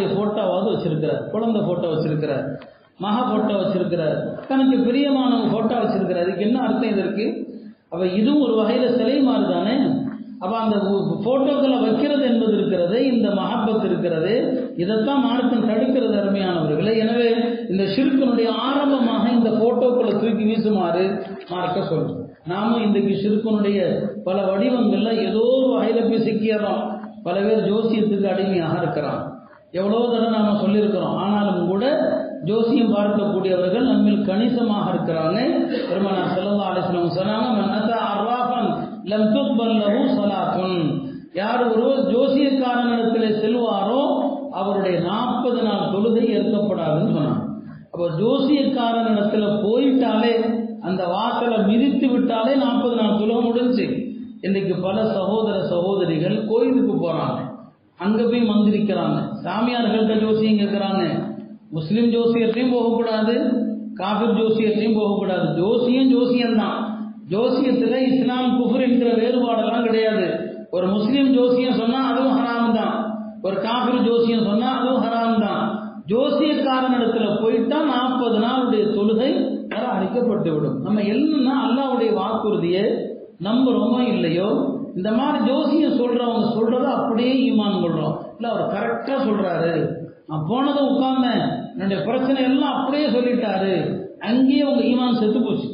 யாருடைய போட்டோவாவது வச்சிருக்கிறார் குழந்தை போட்டோ வச்சிருக்கிறார் மக போட்டோ வச்சிருக்கிறார் தனக்கு பிரியமானவங்க போட்டோ வச்சிருக்கிறார் இதுக்கு என்ன அர்த்தம் இதற்கு அப்ப இதுவும் ஒரு வகையில சிலை மாறுதானே அப்ப அந்த போட்டோக்களை வைக்கிறது என்பது இருக்கிறது இந்த மஹப்பத் இருக்கிறது இதைத்தான் மார்க்கம் தடுக்கிறது அருமையானவர்களே எனவே இந்த ஷிர்கனுடைய ஆரம்பமாக இந்த போட்டோக்களை தூக்கி வீசுமாறு மார்க்க சொல்லும் நாமும் இன்றைக்கு ஷிர்கனுடைய பல வடிவங்கள்ல ஏதோ ஒரு வகையில போய் சிக்கியறோம் பல பேர் ஜோசியத்துக்கு அடிமையாக இருக்கிறான் எவ்வளோ தடவை நாம சொல்லியிருக்கிறோம் ஆனாலும் கூட ஜோசியம் பார்க்கக்கூடியவர்கள் நம்மில் கணிசமாக இருக்கிறாங்க பெருமானார் செல்லல்லா அலிஸ்லாம் சொன்னாங்க மன்னதா அர்வாஃபன் லம் துக்பல் லஹு ஸலாத்துன் யார் ஒருவர் ஜோசியக்காரனிடத்தில் செல்வாரோ அவருடைய நாற்பது நாள் தொழுகை ஏற்கப்படாதுன்னு சொன்னாங்க அப்போ ஜோசியக்காரனிடத்தில் போயிட்டாலே அந்த வாசலை மிதித்து விட்டாலே நாற்பது நாள் தொழுகை முடிஞ்சு இன்னைக்கு பல சகோதர சகோதரிகள் கோயிலுக்கு போறாங்க அங்க போய் மந்திரிக்கிறாங்க சாமியார்கள்ட்ட ஜோசியம் கேட்கிறாங்க முஸ்லிம் ஜோசியத்தையும் போகக்கூடாது காபிர் ஜோசியத்தையும் போகக்கூடாது ஜோசியம் ஜோசியம் தான் ஜோசியத்துல இஸ்லாம் குஃபர் என்கிற வேறுபாடெல்லாம் கிடையாது ஒரு முஸ்லிம் ஜோசியம் சொன்னா அதுவும் ஹராம் தான் ஒரு காபிர் ஜோசியம் சொன்னா அதுவும் ஹராம் தான் ஜோசியக்காரனிடத்துல போயிட்டா நாற்பது நாளுடைய தொழுகை நிராகரிக்கப்பட்டு விடும் நம்ம என்னன்னா அல்லாவுடைய வாக்குறுதியை நம்புறோமோ இல்லையோ இந்த மாதிரி ஜோசியம் சொல்றவங்க சொல்றத அப்படியே ஈமான் கொள்றோம் இல்ல அவர் கரெக்டா சொல்றாரு நான் போனதும் உட்கார்ந்தேன் என்னுடைய பிரச்சனை எல்லாம் அப்படியே சொல்லிட்டாரு அங்கேயே உங்க ஈமான் செத்து போச்சு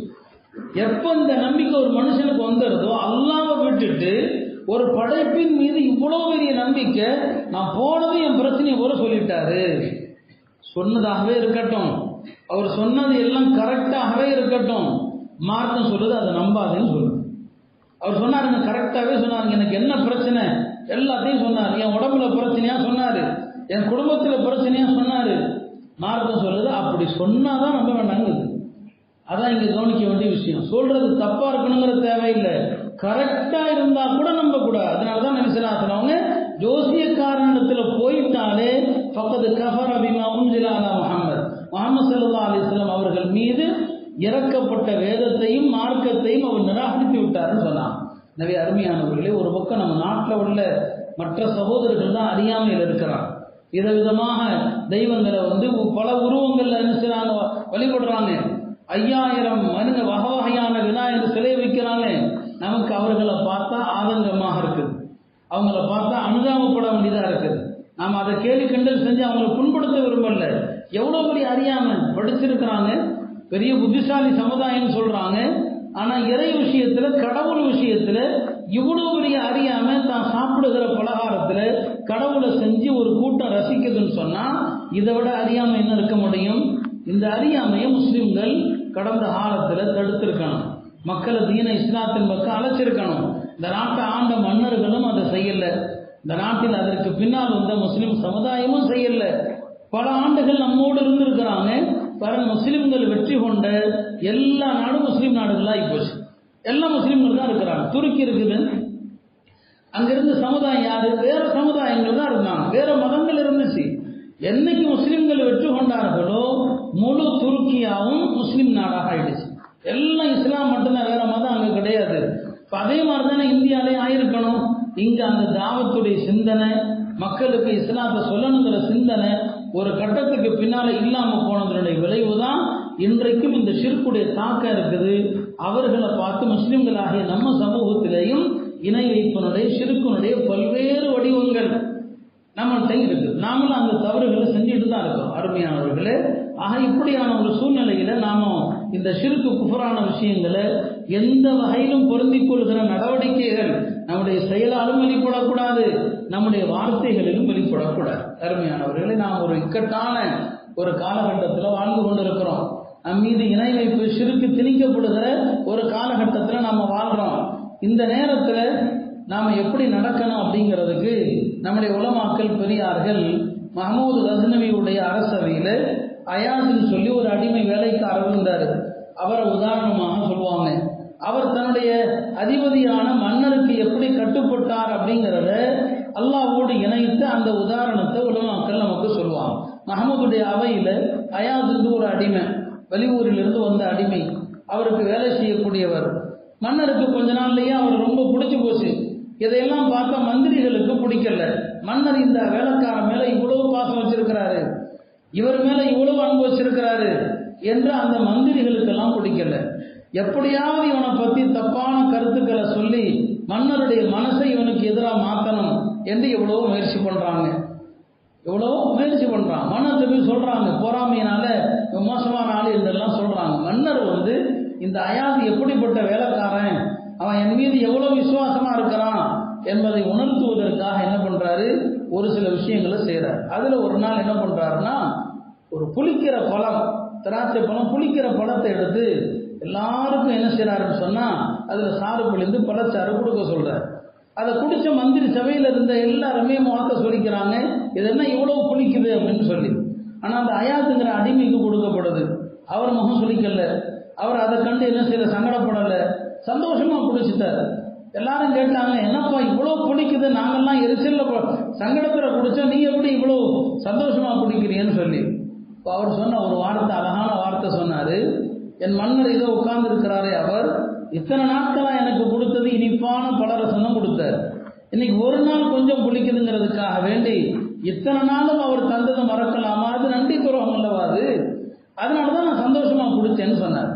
எப்ப இந்த நம்பிக்கை ஒரு மனுஷனுக்கு வந்துடுதோ அல்லாம விட்டுட்டு ஒரு படைப்பின் மீது இவ்வளவு பெரிய நம்பிக்கை நான் போனதும் என் பிரச்சனையை கூட சொல்லிட்டாரு சொன்னதாகவே இருக்கட்டும் அவர் சொன்னது எல்லாம் கரெக்டாகவே இருக்கட்டும் மார்க்கம் சொல்லுது அதை நம்பாதுன்னு சொல்லுது அவர் சொன்னாருங்க கரெக்டாகவே சொன்னாருங்க எனக்கு என்ன பிரச்சனை எல்லாத்தையும் சொன்னார் என் உடம்புல பிரச்சனையா சொன்னாரு என் குடும்பத்துல பிரச்சனையா சொன்னாரு மார்க்கம் சொல்லுது அப்படி சொன்னாதான் நம்ப வேண்டாங்குது அதான் இங்க கவனிக்க வேண்டிய விஷயம் சொல்றது தப்பா இருக்கணுங்கிற தேவையில்லை கரெக்டா இருந்தா கூட நம்ப கூடாது அதனாலதான் நினைச்சலாங்க ஜோசியக்காரனிடத்துல போயிட்டாலே பக்கத்து கஃபர் அபிமா உஞ்சிலானா முகமது முகமது சல்லா அலிஸ்லாம் அவர்கள் மீது இறக்கப்பட்ட வேதத்தையும் மார்க்கத்தையும் அவர் நிராகரித்து விட்டார்னு சொன்னான் எனவே அருமையானவர்களே ஒரு பக்கம் நம்ம நாட்டில் உள்ள மற்ற சகோதரர்கள் தான் அறியாமையில் இருக்கிறான் விதவிதமாக தெய்வங்களை வந்து பல உருவங்கள்ல என்ன செய்றாங்க வழிபடுறாங்க ஐயாயிரம் மனித வகை வகையான விநாயகர் சிலை வைக்கிறாங்க நமக்கு அவர்களை பார்த்தா ஆதங்கமாக இருக்குது அவங்கள பார்த்தா அனுதாபப்பட வேண்டியதா இருக்குது நாம் அதை கேலி கிண்டல் செஞ்சு அவங்களை புண்படுத்த விரும்பல எவ்வளோ பெரிய அறியாம படிச்சிருக்கிறாங்க பெரிய புத்திசாலி சமுதாயம் சொல்றாங்க ஆனா இறை விஷயத்துல கடவுள் விஷயத்துல இவ்வளவு பெரிய அறியாம தான் சாப்பிடுகிற பலகாரத்துல கடவுளை செஞ்சு ஒரு கூட்டம் ரசிக்குதுன்னு சொன்னா இதை விட அறியாம என்ன இருக்க முடியும் இந்த அறியாமையை முஸ்லிம்கள் கடந்த காலத்துல தடுத்திருக்கணும் மக்களை தீன இஸ்லாத்தின் பக்கம் அழைச்சிருக்கணும் இந்த நாட்டை ஆண்ட மன்னர்களும் அதை செய்யல இந்த நாட்டில் அதற்கு பின்னால் வந்த முஸ்லிம் சமுதாயமும் செய்யல பல ஆண்டுகள் நம்மோடு இருந்திருக்கிறாங்க பாருங்க முஸ்லிம்கள் வெற்றி கொண்ட எல்லா நாடும் முஸ்லீம் நாடுகளாக போச்சு எல்லா முஸ்லீம்கள் தான் இருக்கிறாங்க துருக்கி இருக்குது அங்கிருந்து சமுதாயம் யாரு வேற சமுதாயங்கள் தான் இருந்தாங்க வேற மதங்கள் இருந்துச்சு என்னைக்கு முஸ்லிம்கள் வெற்றி கொண்டார்களோ முழு துருக்கியாவும் முஸ்லீம் நாடாக ஆயிடுச்சு எல்லாம் இஸ்லாம் மட்டும்தான் வேற மதம் அங்க கிடையாது இப்ப அதே மாதிரி தானே இந்தியாலே ஆயிருக்கணும் இங்க அந்த தாவத்துடைய சிந்தனை மக்களுக்கு இஸ்லாத்தை சொல்லணுங்கிற சிந்தனை ஒரு கட்டத்துக்கு பின்னால இல்லாம போனதனுடைய விளைவு தான் இன்றைக்கும் இந்த ஷிர்குடைய தாக்கம் இருக்குது அவர்களை பார்த்து முஸ்லிம்களாகிய நம்ம சமூகத்திலேயும் இணை வைப்பனுடைய ஷிருக்குனுடைய பல்வேறு வடிவங்கள் நம்மள்கிட்ட இருக்குது நாமளும் அந்த தவறுகளை செஞ்சுட்டு தான் இருக்கோம் அருமையானவர்களே ஆக இப்படியான ஒரு சூழ்நிலையில நாம இந்த சிறுக்கு குஃபரான விஷயங்களை எந்த வகையிலும் பொருந்திக் கொள்கிற நடவடிக்கைகள் நம்முடைய செயலாலும் வெளிப்படக்கூடாது நம்முடைய வார்த்தைகளிலும் வெளிப்படக்கூடாது அருமையானவர்களே நாம் ஒரு இக்கட்டான ஒரு காலகட்டத்தில் வாழ்ந்து கொண்டிருக்கிறோம் நம் மீது இணை வைப்பு சிறுக்கு திணிக்கப்படுகிற ஒரு காலகட்டத்தில் நாம வாழ்றோம் இந்த நேரத்தில் நாம் எப்படி நடக்கணும் அப்படிங்கிறதுக்கு நம்முடைய உலமாக்கல் பெரியார்கள் மஹமூது ரஜ்னவியுடைய அரசவையில் அயாஸ்ன்னு சொல்லி ஒரு அடிமை வேலைக்காரர் இருந்தார் அவரை உதாரணமாக சொல்லுவாங்க அவர் தன்னுடைய அதிபதியான மன்னருக்கு எப்படி கட்டுப்பட்டார் அப்படிங்கிறத அல்லாவோடு இணைத்து அந்த உதாரணத்தை உலமாக்கள் நமக்கு சொல்லுவாங்க மஹமூதுடைய அவையில் அயாதுக்கு ஒரு அடிமை வெளியூரிலிருந்து வந்த அடிமை அவருக்கு வேலை செய்யக்கூடியவர் மன்னருக்கு கொஞ்ச நாள்லயே அவர் ரொம்ப பிடிச்சி போச்சு இதையெல்லாம் பார்த்தா மந்திரிகளுக்கு பிடிக்கல மன்னர் இந்த வேலைக்காரன் மேல இவ்வளவு பாசம் வச்சிருக்கிறாரு இவர் மேல இவ்வளவு அன்பு வச்சிருக்கிறாரு என்று அந்த மந்திரிகளுக்கெல்லாம் பிடிக்கல எப்படியாவது இவனை பத்தி தப்பான கருத்துக்களை சொல்லி மன்னருடைய மனசை இவனுக்கு எதிராக மாத்தணும் என்று எவ்வளவோ முயற்சி பண்றாங்க எவ்வளவோ முயற்சி பண்றான் மன்னர்கிட்ட போய் சொல்றாங்க பொறாமையினால இவன் மோசமான ஆள் என்றெல்லாம் சொல்றாங்க மன்னர் வந்து இந்த அயாது எப்படிப்பட்ட வேலைக்காரன் அவன் என் மீது எவ்வளவு விசுவாசமா இருக்கிறான் என்பதை உணர்த்துவதற்காக என்ன பண்றாரு ஒரு சில விஷயங்களை செய்யறாரு அதுல ஒரு நாள் என்ன பண்றாருன்னா ஒரு புளிக்கிற பழம் திராட்சை பழம் புளிக்கிற பழத்தை எடுத்து எல்லாருக்கும் என்ன செய்யறாருன்னு சொன்னா அதுல சாறு பிழிந்து பழச்சாறு கொடுக்க சொல்றாரு அதை குடிச்ச மந்திரி சபையில இருந்த எல்லாருமே முகத்தை சொல்லிக்கிறாங்க இது என்ன இவ்வளவு புளிக்குது அப்படின்னு சொல்லி ஆனா அந்த அயாத்துங்கிற அடிமைக்கு கொடுக்கப்படுது அவர் முகம் சொல்லிக்கல அவர் அதை கண்டு என்ன செய்யல சங்கடப்படல சந்தோஷமா குடிச்சிட்டாரு எல்லாரும் கேட்டாங்க என்னப்பா இவ்வளவு பிடிக்குது நாங்கெல்லாம் எரிச்சல்ல ப- சங்கடத்துல குடிச்சோம் நீ எப்படி இவ்வளவு சந்தோஷமா குடிக்கிறீன்னு சொல்லி இப்போ அவர் சொன்ன ஒரு வார்த்தை அழகான வார்த்தை சொன்னாரு என் மன்னர் இதோ உட்கார்ந்து இருக்கிறாரே அவர் இத்தனை நாட்களா எனக்கு கொடுத்தது இனிப்பான பலரசம் தான் கொடுத்தார் இன்னைக்கு ஒரு நாள் கொஞ்சம் புளிக்குதுங்கிறதுக்காக வேண்டி இத்தனை நாளும் அவர் தந்ததை மறக்கலாமா அது நன்றி துரோகம் அல்லவா அது அதனால தான் நான் சந்தோஷமா குடிச்சேன்னு சொன்னார்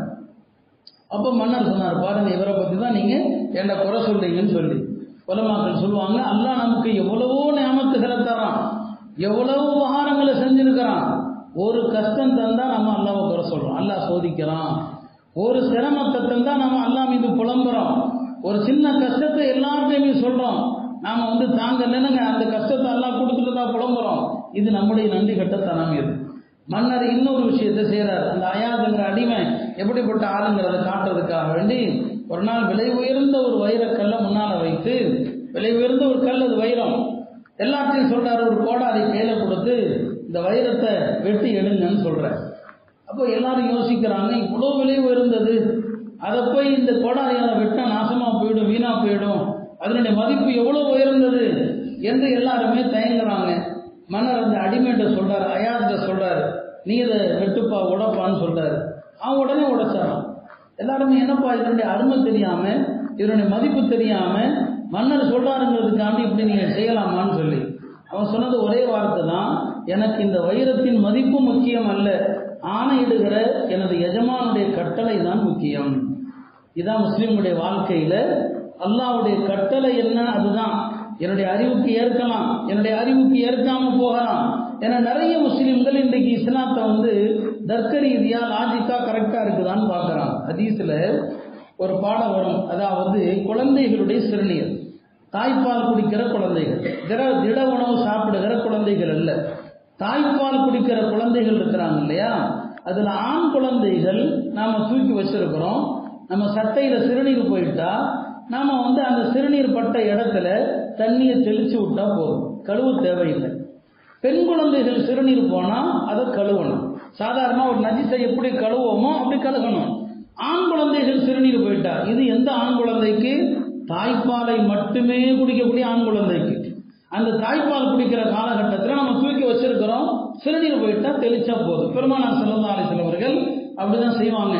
அப்போ மன்னர் சொன்னார் பாருங்க இவரை பத்தி தான் நீங்க என்ன குறை சொல்றீங்கன்னு சொல்லி உலமாக்கள் சொல்லுவாங்க அல்லாஹ் நமக்கு எவ்வளவோ நியமத்துகளை தரான் எவ்வளவு உபகாரங்களை செஞ்சிருக்கிறான் ஒரு கஷ்டம் தந்தா நம்ம அல்லாவை குறை சொல்றோம் அல்லாஹ் சோதிக்கிறான் ஒரு சிரமத்தை தந்தா நம்ம அல்லாஹ் மீது புலம்புறோம் ஒரு சின்ன கஷ்டத்தை எல்லார்ட்டையுமே சொல்றோம் நாம வந்து தாங்கலைன்னுங்க அந்த கஷ்டத்தை எல்லாம் கொடுத்துட்டு தான் புலம்புறோம் இது நம்முடைய நன்றி கட்டத்தனம் இது மன்னர் இன்னொரு விஷயத்தை செய்கிறார் அந்த அயாதுங்கிற அடிமை எப்படிப்பட்ட ஆளுங்கிறத காட்டுறதுக்காக வேண்டி ஒரு நாள் விலை உயர்ந்த ஒரு வைரக்கல்லை முன்னால வைத்து விலை உயர்ந்த ஒரு கல் அது வைரம் எல்லாத்தையும் சொல்றாரு ஒரு கோடாரி கையில கொடுத்து இந்த வைரத்தை வெட்டி எடுங்கன்னு சொல்றார் அப்போ எல்லாரும் யோசிக்கிறாங்க இவ்வளோ விலை உயர்ந்தது அதை போய் இந்த கோடாரியால வெட்டா நாசமா போயிடும் வீணா போயிடும் அதனுடைய மதிப்பு எவ்வளவு உயர்ந்தது என்று எல்லாருமே தயங்குறாங்க மன்னர் அந்த அடிமைட்ட சொல்றாரு அயாத்திட்ட சொல்றாரு நீ இதை வெட்டுப்பா உடப்பான்னு சொல்றாரு அவன் உடனே உடைச்சாரான் எல்லாருமே என்னப்பா இதனுடைய அருமை தெரியாம இதனுடைய மதிப்பு தெரியாம மன்னர் சொல்றாருங்கிறதுக்காண்டி இப்படி நீங்க செய்யலாமான்னு சொல்லி அவன் சொன்னது ஒரே வார்த்தை தான் எனக்கு இந்த வைரத்தின் மதிப்பு முக்கியம் அல்ல ஆணையிடுகிற எனது எஜமானுடைய கட்டளை தான் முக்கியம் இதான் முஸ்லிமுடைய வாழ்க்கையில அல்லாஹ்வுடைய கட்டளை என்ன அதுதான் என்னுடைய அறிவுக்கு ஏற்கலாம் என்னுடைய அறிவுக்கு ஏற்காம போகலாம் என நிறைய முஸ்லிம்கள் இன்றைக்கு இஸ்லாத்தை வந்து தர்க்க ரீதியா லாஜிக்கா கரெக்டா இருக்குதான்னு பார்க்கறாங்க ஹதீஸ்ல ஒரு பாடம் வரும் அதாவது குழந்தைகளுடைய சிறுநீர் தாய்ப்பால் குடிக்கிற குழந்தைகள் திட திட உணவு சாப்பிடுகிற குழந்தைகள் அல்ல தாய்ப்பால் குடிக்கிற குழந்தைகள் இருக்கிறாங்க இல்லையா அதுல ஆண் குழந்தைகள் நாம தூக்கி வச்சிருக்கிறோம் நம்ம சட்டையில சிறுநீர் போயிட்டா நாம வந்து அந்த சிறுநீர் பட்ட இடத்துல தண்ணியை தெளிச்சு விட்டா போதும் கழுவு தேவையில்லை பெண் குழந்தைகள் சிறுநீர் போனா அதை கழுவணும் சாதாரண ஒரு நஜிசை எப்படி கழுவோமோ அப்படி கழுகணும் ஆண் குழந்தைகள் சிறுநீர் போயிட்டா இது எந்த ஆண் குழந்தைக்கு தாய்ப்பாலை மட்டுமே குடிக்கக்கூடிய ஆண் குழந்தைக்கு அந்த தாய்ப்பால் குடிக்கிற காலகட்டத்தில் நம்ம தூக்கி வச்சிருக்கிறோம் சிறுநீர் போயிட்டா தெளிச்சா போதும் பெருமானார் செல்லந்தா அலிசல் அவர்கள் அப்படிதான் செய்வாங்க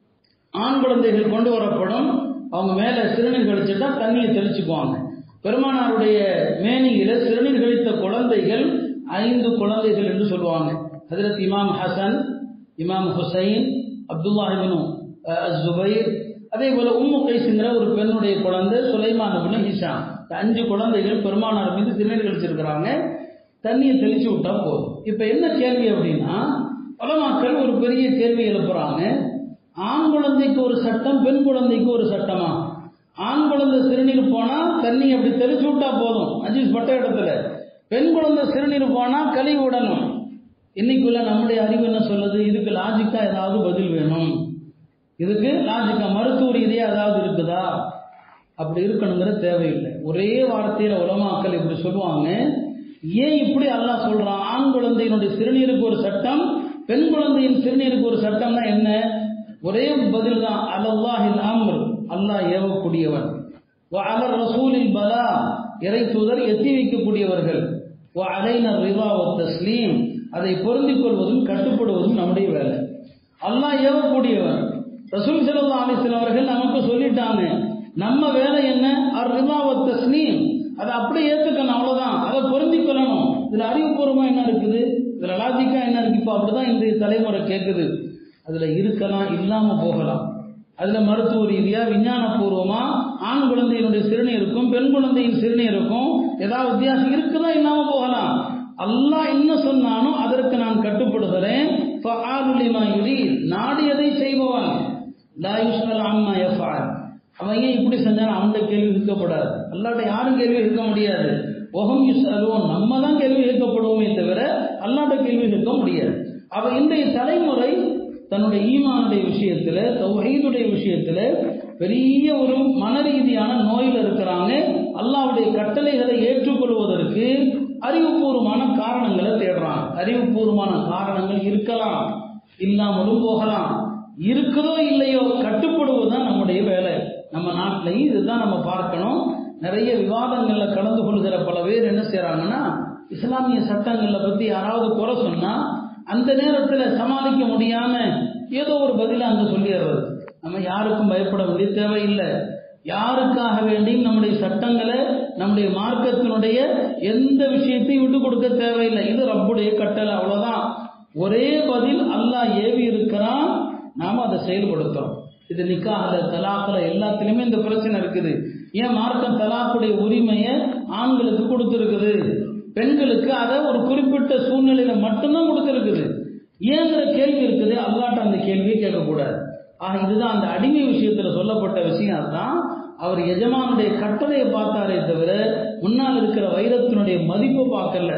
ஆண் குழந்தைகள் கொண்டு வரப்படும் அவங்க மேல சிறுநீர் கழிச்சுட்டா தண்ணியை தெளிச்சுக்குவாங்க பெருமானாருடைய மேனியில சிறுநீர் கழித்த குழந்தைகள் ஐந்து குழந்தைகள் என்று சொல்லுவாங்க ஹஜரத் இமாம் ஹசன் இமாம் ஹுசைன் அப்துல்லாஹிபின் ஜுபைர் அதே போல உம்மு கைஸுங்கிற ஒரு பெண்ணுடைய குழந்தை சுலைமான் இப்னு ஹிஷாம் இந்த அஞ்சு குழந்தைகள் பெருமானார் மீது சிறுநீர் கழிச்சிருக்கிறாங்க தண்ணியை தெளிச்சு விட்டா போதும் இப்ப என்ன கேள்வி அப்படின்னா பலமாக்கள் ஒரு பெரிய கேள்வி எழுப்புறாங்க ஆண் குழந்தைக்கு ஒரு சட்டம் பெண் குழந்தைக்கு ஒரு சட்டமா ஆண் குழந்தை சிறுநீர் போனா தண்ணி அப்படி தெளிச்சு விட்டா போதும் அஜீஸ் பட்ட இடத்துல பெண் குழந்தை சிறுநீர் போனா கழுவி விடணும் இன்னைக்குள்ள நம்முடைய அறிவு என்ன சொல்லுது இதுக்கு லாஜிக்கா ஏதாவது பதில் வேணும் இதுக்கு லாஜிக்கா மருத்துவ ரீதியா ஏதாவது இருக்குதா அப்படி இருக்கணுங்கிற தேவையில்லை ஒரே வார்த்தையில உலமாக்கள் இப்படி சொல்லுவாங்க ஏன் இப்படி அல்லாஹ் சொல்றான் ஆண் குழந்தையினுடைய சிறுநீருக்கு ஒரு சட்டம் பெண் குழந்தையின் சிறுநீருக்கு ஒரு சட்டம்னா என்ன ஒரே பதில் தான் அலல்லாஹில் அம்ர் அல்லாஹ் ஏவக்கூடியவன் அலர் ரசூலில் பலா இறை தூதர் எத்தி வைக்கக்கூடியவர்கள் அலைனர் ரிவா தஸ்லீம் அதை பொருந்திக் கொள்வதும் கட்டுப்படுவதும் நம்முடைய வேலை அல்லாஹ் ஏவக்கூடியவன் ரசூல் சல்லா அலிஸ்லாம் அவர்கள் நமக்கு சொல்லிட்டாங்க நம்ம வேலை என்ன அர் ரிவா தஸ்லீம் அதை அப்படியே ஏற்றுக்கணும் அவ்வளோதான் அதை பொருந்தி கொள்ளணும் இதில் அறிவுபூர்வமாக என்ன இருக்குது இதில் லாஜிக்காக என்ன இருக்கு இப்போ அப்படிதான் இன்றைய தலைமுறை கேட்குது அதில் இருக்கலாம் இல்லாமல் போகலாம் அதில் மருத்துவ ரீதியாக விஞ்ஞானபூர்வமாக ஆண் குழந்தையினுடைய சிறுநீருக்கும் பெண் குழந்தையின் சிறுநீருக்கும் ஏதாவது வித்தியாசம் இருக்குதா இல்லாமல் போகலாம் அல்லாஹ் என்ன சொன்னானோ அதற்கு நான் கட்டுப்படுகிறேன் நாடியதை செய்பவன் அம்மா எஃபால் அவன் ஏன் இப்படி செஞ்சாலும் அவன்கிட்ட கேள்வி கேட்கப்படாது அல்லாட்ட யாரும் கேள்வி கேட்க முடியாது ஒகம் யூஸ் அலுவன் நம்ம தான் கேள்வி கேட்கப்படுவோமே தவிர அல்லாட்ட கேள்வி கேட்க முடியாது அவ இன்றைய தலைமுறை தன்னுடைய ஈமானுடைய விஷயத்துல தௌஹீதுடைய விஷயத்துல பெரிய ஒரு மன ரீதியான நோயில் இருக்கிறாங்க அல்லாவுடைய கட்டளைகளை ஏற்றுக்கொள்வதற்கு அறிவுபூர்வமான காரணங்களை தேடுறாங்க அறிவுபூர்வமான காரணங்கள் இருக்கலாம் இல்லாமலும் போகலாம் இருக்குதோ இல்லையோ கட்டுப்படுவதுதான் நம்முடைய வேலை நம்ம நாட்டிலையும் இதுதான் நம்ம பார்க்கணும் நிறைய விவாதங்கள்ல கலந்து கொள்கிற பல பேர் என்ன செய்யறாங்கன்னா இஸ்லாமிய சட்டங்களை பத்தி யாராவது குறை சொன்னா அந்த நேரத்தில் சமாளிக்க முடியாம ஏதோ ஒரு பதில அங்க சொல்லிடுறது நம்ம யாருக்கும் பயப்பட வேண்டிய தேவையில்லை யாருக்காக வேண்டியும் நம்முடைய சட்டங்களை நம்முடைய மார்க்கத்தினுடைய எந்த விஷயத்தையும் விட்டு கொடுக்க தேவையில்லை இது ரப்புடைய கட்டளை அவ்வளவுதான் ஒரே பதில் அல்லாஹ் ஏவி இருக்கிறான் நாம அதை செயல்படுத்துறோம் இது நிக்காகல தலாக்குல எல்லாத்துலயுமே இந்த பிரச்சனை இருக்குது ஏன் மார்க்கம் தலாக்குடைய உரிமையை ஆண்களுக்கு கொடுத்துருக்குது பெண்களுக்கு அதை ஒரு குறிப்பிட்ட சூழ்நிலையில மட்டும்தான் கொடுத்துருக்குது ஏங்கிற கேள்வி இருக்குது அல்லாட்ட அந்த கேள்வியை கேட்கக்கூடாது ஆக இதுதான் அந்த அடிமை விஷயத்துல சொல்லப்பட்ட விஷயம் தான் அவர் எஜமானுடைய கட்டளையை பார்த்தாரே தவிர முன்னால் இருக்கிற வைரத்தினுடைய மதிப்பை பார்க்கல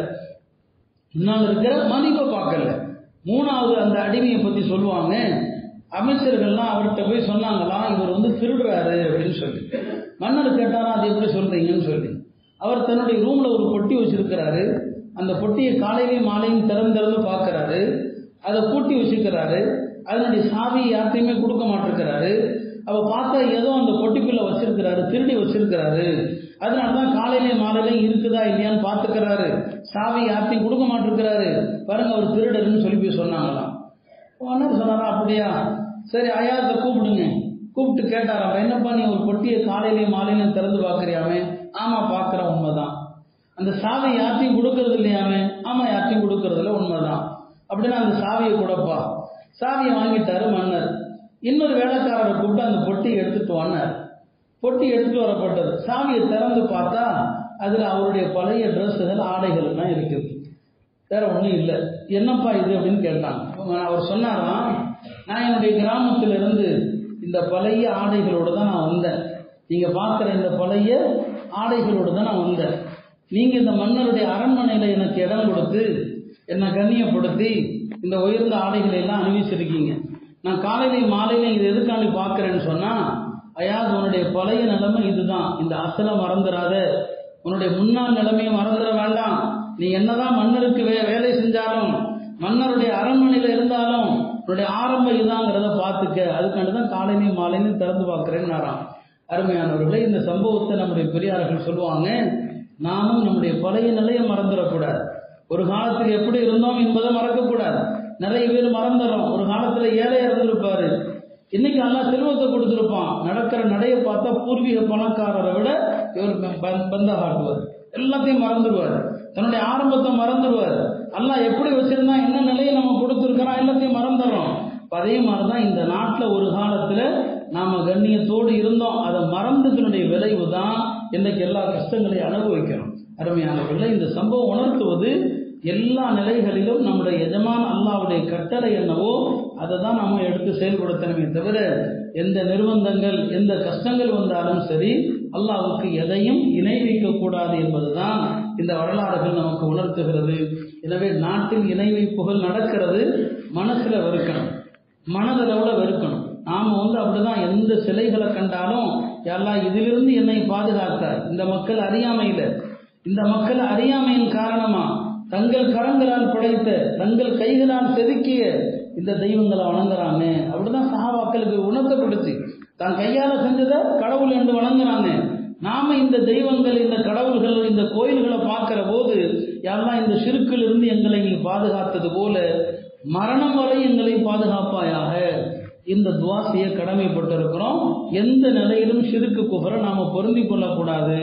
முன்னால் இருக்கிற மதிப்பை பார்க்கல மூணாவது அந்த அடிமையை பத்தி சொல்லுவாங்க அமைச்சர்கள்லாம் அவர்கிட்ட போய் சொன்னாங்களாம் இவர் வந்து திருடுறாரு அப்படின்னு சொல்லி மன்னர் கேட்டாரா அது எப்படி சொல்றீங்கன்னு சொல்லி அவர் தன்னுடைய ரூம்ல ஒரு பொட்டி வச்சிருக்கிறாரு அந்த பொட்டியை காலையிலையும் மாலையும் திறந்து திறந்து பார்க்கறாரு அதை பூட்டி வச்சுக்கிறாரு அதனுடைய சாவி யார்ட்டையுமே கொடுக்க மாட்டிருக்கிறாரு அவ பார்த்தா ஏதோ அந்த பொட்டிக்குள்ள வச்சிருக்கிறாரு திருடி வச்சிருக்கிறாரு அதனால தான் காலையிலையும் மாலையிலையும் இருக்குதா இல்லையான்னு பார்த்துக்கிறாரு சாவி யார்ட்டையும் கொடுக்க மாட்டிருக்கிறாரு பாருங்க அவர் திருடருன்னு சொல்லி போய் சொன்னாங்களாம் ஓனர் சொன்னாரா அப்படியா சரி அயாத்தை கூப்பிடுங்க கூப்பிட்டு கேட்டாராம் என்னப்பா நீ ஒரு பொட்டியை காலையிலையும் மாலையிலையும் திறந்து பார்க்கறியாமே ஆமா பார்க்குற உண்மைதான் அந்த சாவி யார்ட்டையும் கொடுக்கறது இல்லையாமே ஆமா யார்ட்டையும் கொடுக்கறது இல்லை உண்மைதான் அப்படின்னா அந்த சாவியை கொடுப்பா சாவியை வாங்கிட்டாரு மன்னர் இன்னொரு வேலைக்காரரை கூப்பிட்டு அந்த பொட்டியை எடுத்துட்டு வந்தார் பொட்டி எடுத்துட்டு வரப்பட்டது சாவியை திறந்து பார்த்தா அதுல அவருடைய பழைய ட்ரெஸ்ஸுகள் ஆடைகள் எல்லாம் இருக்குது வேற ஒன்றும் இல்லை என்னப்பா இது அப்படின்னு கேட்டாங்க அவர் சொன்னாராம் நான் என்னுடைய கிராமத்திலிருந்து இந்த பழைய ஆடைகளோடு தான் நான் வந்தேன் நீங்க பார்க்குற இந்த பழைய ஆடைகளோடு தான் நான் வந்தேன் நீங்க இந்த மன்னருடைய அரண்மனையில எனக்கு இடம் கொடுத்து என்னை கண்ணியப்படுத்தி இந்த உயர்ந்த ஆடைகளை எல்லாம் அணிவிச்சிருக்கீங்க நான் காலையிலையும் மாலையிலையும் இது எதுக்காண்டி பார்க்குறேன்னு சொன்னா அயாது உன்னுடைய பழைய நிலைமை இதுதான் இந்த அசலை மறந்துடாத உன்னுடைய முன்னாள் நிலைமையை மறந்துட வேண்டாம் நீ என்னதான் மன்னருக்கு வே வேலை செஞ்சாலும் மன்னருடைய அரண்மனையில இருந்தாலும் உன்னுடைய ஆரம்ப இதாங்கிறத பார்த்துக்க அதுக்காண்டி தான் காலையிலையும் மாலையிலையும் திறந்து பார்க்குறேன்னாராம் அருமையானவர்களே இந்த சம்பவத்தை நம்முடைய பெரியார்கள் சொல்லுவாங்க நாமும் நம்முடைய பழைய நிலையை மறந்துடக்கூடாது ஒரு காலத்தில் எப்படி இருந்தோம் என்பதை மறக்கக்கூடாது நிறைய பேர் மறந்துடும் ஒரு காலத்தில் ஏழையா இருந்திருப்பாரு இன்னைக்கு நல்லா செல்வத்தை கொடுத்துருப்பான் நடக்கிற நடைய பார்த்தா பூர்வீக பணக்காரரை விட இவர் பந்த காட்டுவார் எல்லாத்தையும் மறந்துடுவார் தன்னுடைய ஆரம்பத்தை மறந்துடுவார் அல்லாஹ் எப்படி வச்சிருந்தா என்ன நிலையை நம்ம கொடுத்துருக்கிறோம் எல்லாத்தையும் மறந்துடுறோம் அதே மாதிரிதான் இந்த நாட்டில் ஒரு காலத்துல நாம கண்ணியத்தோடு இருந்தோம் அதை மறந்ததனுடைய விளைவு தான் இன்றைக்கு எல்லா கஷ்டங்களையும் அனுபவிக்கிறோம் அருமையானவர்களை இந்த சம்பவம் உணர்த்துவது எல்லா நிலைகளிலும் நம்முடைய எஜமான் அல்லாவுடைய கட்டளை என்னவோ அதை தான் நம்ம எடுத்து செயல்படுத்தணுமே தவிர எந்த நிர்பந்தங்கள் எந்த கஷ்டங்கள் வந்தாலும் சரி அல்லாவுக்கு எதையும் இணை வைக்கக்கூடாது என்பதுதான் இந்த வரலாறுகள் நமக்கு உணர்த்துகிறது எனவே நாட்டில் இணை வைப்புகள் நடக்கிறது மனசுல வெறுக்கணும் மனதளவுல வெறுக்கணும் நாம வந்து அப்படிதான் எந்த சிலைகளை கண்டாலும் எல்லாம் இதிலிருந்து என்னை பாதுகாத்தார் இந்த மக்கள் அறியாமையில இந்த மக்கள் அறியாமையின் காரணமா தங்கள் கரங்களால் படைத்த தங்கள் கைகளால் செதுக்கிய இந்த தெய்வங்களை வணங்குறாங்க அப்படிதான் சகாபாக்களுக்கு உணர்த்தப்படுச்சு தான் கையால செஞ்சதை கடவுள் என்று வணங்குறாங்க நாம இந்த தெய்வங்கள் இந்த கடவுள்கள் இந்த கோயில்களை பார்க்கிற போது யாரெல்லாம் இந்த சிறுக்கில் இருந்து எங்களை நீ பாதுகாத்தது போல மரணம் வரை எங்களை பாதுகாப்பாயாக இந்த துவா செய்ய கடமைப்பட்டிருக்கிறோம் எந்த நிலையிலும் சிறுக்கு குஃபரை நாம பொருந்தி கொள்ளக்கூடாது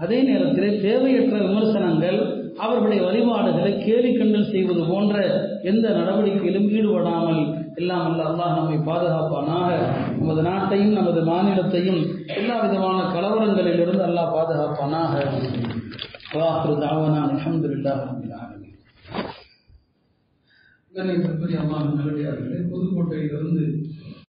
அதே நேரத்திலே தேவையற்ற விமர்சனங்கள் அவர்களுடைய வழிபாடுகளை கேலி கிண்டல் செய்வது போன்ற எந்த நடவடிக்கையிலும் ஈடுபடாமல் எல்லாம் அல்ல அல்லாஹ் நம்மை பாதுகாப்பானாக நமது நாட்டையும் நமது மாநிலத்தையும் எல்லா விதமான கலவரங்களிலிருந்து அல்லாஹ் பாதுகாப்பானாக வாஹ்ரு தாவனா அல்ஹம்துலில்லாஹ் ரப்பில் ஆலமீன் கண்ணியத்திற்குரிய அல்லாஹ் நல்லடியார்களே புதுக்கோட்டையிலிருந்து